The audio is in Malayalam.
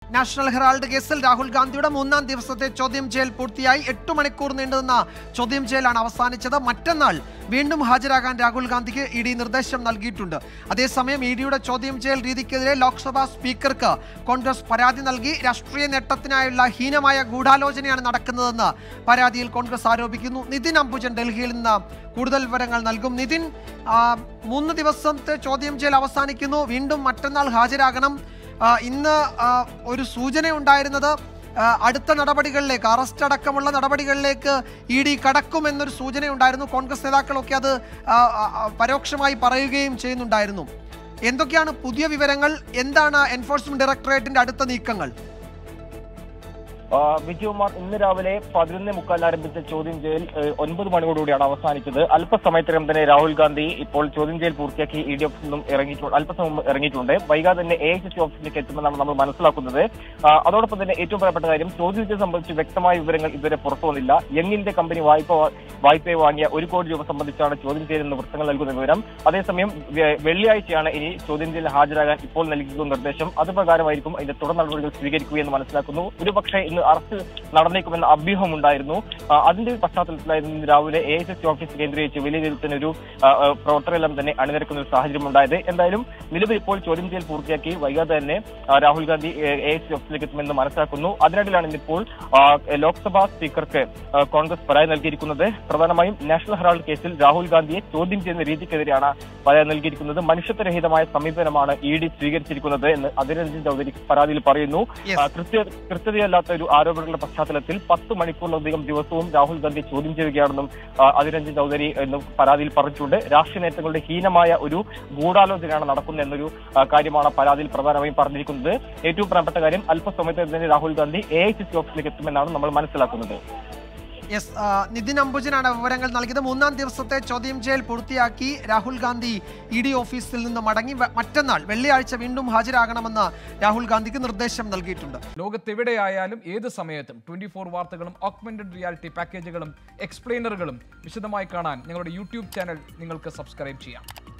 നാഷണൽ ഹെറാൾഡ് കേസിൽ രാഹുൽ ഗാന്ധിയുടെ മൂന്നാം ദിവസത്തെ ചോദ്യം ചെയ്യൽ പൂർത്തിയായി എട്ട് മണിക്കൂർ നീണ്ടുനിന്ന ചോദ്യം ചെയ്യലാണ് അവസാനിച്ചത് മറ്റന്നാൾ വീണ്ടും ഹാജരാകാൻ രാഹുൽ ഗാന്ധിക്ക് ഇ ഡി നിർദ്ദേശം നൽകിയിട്ടുണ്ട് അതേസമയം ഇ ഡിയുടെ ചോദ്യം ചെയ്യൽ രീതിക്കെതിരെ ലോക്സഭാ സ്പീക്കർക്ക് കോൺഗ്രസ് പരാതി നൽകി രാഷ്ട്രീയ നേട്ടത്തിനായുള്ള ഹീനമായ ഗൂഢാലോചനയാണ് നടക്കുന്നതെന്ന് പരാതിയിൽ കോൺഗ്രസ് ആരോപിക്കുന്നു നിതിൻ അംബുജൻ ഡൽഹിയിൽ നിന്ന് കൂടുതൽ വിവരങ്ങൾ നൽകും നിതിൻ ആ, മൂന്ന് ദിവസത്തെ ചോദ്യം ചെയ്യൽ അവസാനിക്കുന്നു വീണ്ടും മറ്റന്നാൾ ഹാജരാകണം ആ, ഇന്ന് ആ, ഒരു സൂചന ഉണ്ടായിരുന്നത് ആ, അടുത്ത നടപടികളിലേക്ക് അറസ്റ്റ് അടക്കമുള്ള നടപടികളിലേക്ക് ഇ ഡി കടക്കുമെന്നൊരു സൂചനയുണ്ടായിരുന്നു കോൺഗ്രസ് നേതാക്കളൊക്കെ അത് ആ, ആ, ആ, പരോക്ഷമായി പറയുകയും ചെയ്യുന്നുണ്ടായിരുന്നു എന്തൊക്കെയാണ് പുതിയ വിവരങ്ങൾ എന്താണ് എൻഫോഴ്സ്മെന്റ് ഡയറക്ടറേറ്റിന്റെ അടുത്ത നീക്കങ്ങൾ ആ, വിജയകുമാർ ഇന്ന് രാവിലെ പതിനൊന്ന് മുക്കാൽ ആരംഭിച്ച ചോദ്യം ചെയ്യൽ ഏഹ്, ഒൻപത് മണിയോടുകൂടിയാണ് അവസാനിച്ചത് അല്പസമയത്തിനകം തന്നെ രാഹുൽ ഗാന്ധി ഇപ്പോൾ ചോദ്യം ചെയ്യൽ പൂർത്തിയാക്കി ഇ ഡി ഓഫീസിൽ നിന്നും ഇറങ്ങിയിട്ടുണ്ട് അല്പസമയം മുമ്പ് ഇറങ്ങിയിട്ടുണ്ട് വൈകാതെ തന്നെ എ ഐ സി ഓഫീസിലേക്ക് എത്തുമെന്നാണ് നമ്മൾ മനസ്സിലാക്കുന്നത് ആ, അതോടൊപ്പം തന്നെ ഏറ്റവും പ്രധാനപ്പെട്ട കാര്യം ചോദ്യം ചെയ്യൽ സംബന്ധിച്ച് വ്യക്തമായ വിവരങ്ങൾ ഇതുവരെ പുറത്തു വന്നില്ല യങ്ങിന്റെ കമ്പനി വായ്പ വാ- വായ്പയെ വാങ്ങിയ ഒരു കോടി രൂപ സംബന്ധിച്ചാണ് ചോദ്യം ചെയ്യലെന്ന് വൃത്തങ്ങൾ നൽകുന്ന വിവരം അതേസമയം വെ- വെള്ളിയാഴ്ചയാണ് ഇനി ചോദ്യം ചെയ്യൽ ഹാജരാകാൻ ഇപ്പോൾ നൽകിയ നിർദ്ദേശം അത് പ്രകാരമായിരിക്കും അതിന്റെ തുടർ നടപടികൾ സ്വീകരിക്കുകയെന്ന് മനസ്സിലാക്കുന്നു ഒരുപക്ഷെ ഇന്ന് അറസ്റ്റ് നടന്നേക്കുമെന്ന അഭ്യൂഹം ഉണ്ടായിരുന്നു ആ, അതിന്റെ പശ്ചാത്തലത്തിലായിരുന്നു ഇന്ന് രാവിലെ എ എസ് എസ് ഓഫീസ് കേന്ദ്രീകരിച്ച് വലിയ രീതിയിൽ ഒരു ആ, ആ, പ്രവർത്തകരെല്ലാം തന്നെ അണിനിരക്കുന്ന ഒരു സാഹചര്യം ഉണ്ടായത് എന്തായാലും നിലവിൽ ഇപ്പോൾ ചോദ്യം ചെയ്യൽ പൂർത്തിയാക്കി വൈകാതെ തന്നെ ആ, രാഹുൽ ഗാന്ധി എ എസ് ഓഫീസിലേക്ക് എത്തുമെന്ന് മനസ്സിലാക്കുന്നു അതിനിടയിലാണ് ഇന്നിപ്പോൾ ആ, ലോക്സഭാ സ്പീക്കർക്ക് ആ, കോൺഗ്രസ് പരാതി നൽകിയിരിക്കുന്നത് പ്രധാനമായും നാഷണൽ ഹെറാൾഡ് കേസിൽ രാഹുൽ ഗാന്ധിയെ ചോദ്യം ചെയ്യുന്ന രീതിക്കെതിരെയാണ് പരാതി നൽകിയിരിക്കുന്നത് മനുഷ്യത്വരഹിതമായ സമീപനമാണ് ഇ ഡി സ്വീകരിച്ചിരിക്കുന്നത് എന്ന് അതിർ രഞ്ജൻ ചൗധരി പരാതിയിൽ പറയുന്നു Yes. ആ, കൃത്യ കൃത്യതയല്ലാത്ത ഒരു ആരോപണങ്ങളുടെ പശ്ചാത്തലത്തിൽ പത്ത് മണിക്കൂറിലധികം ദിവസവും രാഹുൽ ഗാന്ധി ചോദ്യം ചെയ്യുകയാണെന്നും ആ, അതിർ രഞ്ജൻ ചൗധരി എന്ന് പരാതിയിൽ പറഞ്ഞിട്ടുണ്ട് രാഷ്ട്രീയ നേതൃത്വങ്ങളുടെ ഹീനമായ ഒരു ഗൂഢാലോചനയാണ് നടക്കുന്നത് എന്നൊരു ആ, കാര്യമാണ് പരാതിയിൽ പ്രധാനമായും പറഞ്ഞിരിക്കുന്നത് ഏറ്റവും പ്രധാനപ്പെട്ട കാര്യം അല്പസമയത്ത് തന്നെ Rahul Gandhi A I C C ഓഫീസിലേക്ക് എത്തുമെന്നാണ് നമ്മൾ മനസ്സിലാക്കുന്നത് യെസ് ആ, നിതിൻ അംബുജനാണ് വിവരങ്ങൾ നൽകിയത് മൂന്നാം ദിവസത്തെ ചോദ്യം ചെയ്യൽ പൂർത്തിയാക്കി രാഹുൽ ഗാന്ധി ഇ ഡി ഓഫീസിൽ നിന്ന് മടങ്ങി വ- മറ്റന്നാൾ വെള്ളിയാഴ്ച വീണ്ടും ഹാജരാകണമെന്ന് രാഹുൽ ഗാന്ധിക്ക് നിർദ്ദേശം നൽകിയിട്ടുണ്ട് ലോകത്തെവിടെയായാലും ഏത് സമയത്തും ട്വന്റി ഫോർ വാർത്തകളും ഓഗ്മെന്റഡ് റിയാലിറ്റി പാക്കേജുകളും എക്സ്പ്ലെയിനറുകളും വിശദമായി കാണാൻ ഞങ്ങളുടെ യൂട്യൂബ് ചാനൽ നിങ്ങൾക്ക് സബ്സ്ക്രൈബ് ചെയ്യാം